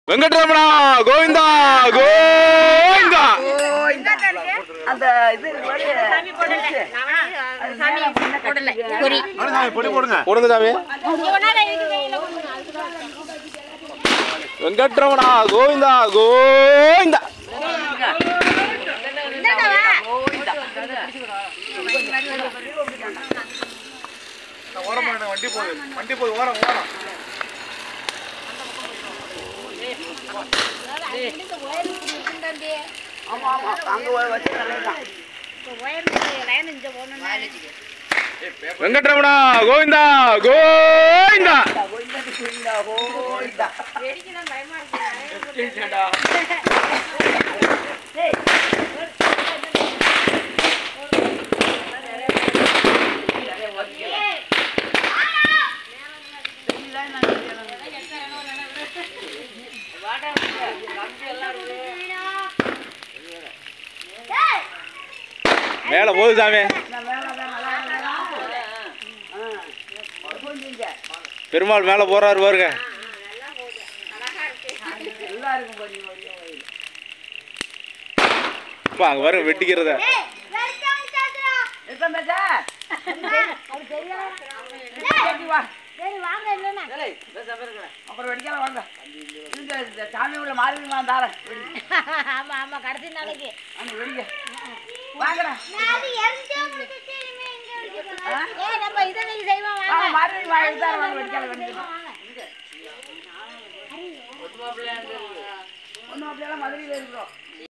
வெங்கட்ரமணா கோவிந்தா கோவிந்தா அந்த இது குறி போடுங்க சாமி வெங்கட்ரமணா கோவிந்தா கோவிந்தா வண்டி போகுது வண்டி போகுது ஓரம் ஓரம் ஆமா ஆமா அங்க வச்சு நல்லதுதான் வெங்கட்ரமணா கோவிந்தா கோவிந்தா கோயிந்தா கோயிந்தா கோயிந்தா மேல போகுது சாமி பெருமாள் மேல போறாரு பாருங்க அப்பா அங்க பாருங்க வெட்டிக்கிறத இப்ப மச்சா வா அப்புறம் வெடிக்கலாம் வாங்க இந்த இந்த சாமி உள்ள மாறி நான் தாரேன் வெடி ஆமா ஆமா கடைசி நாளைக்கு அந்த வெடிக்க வாங்கடா ஏ நம்ம இதை நீங்க செய்வோம் வாங்க வாங்க மாறி வாங்க தாரேன் வாங்க வெடிக்கலாம் வெடிக்கலாம் ஒன்றும் அப்படியெல்லாம் மதுரையில் இருக்கிறோம்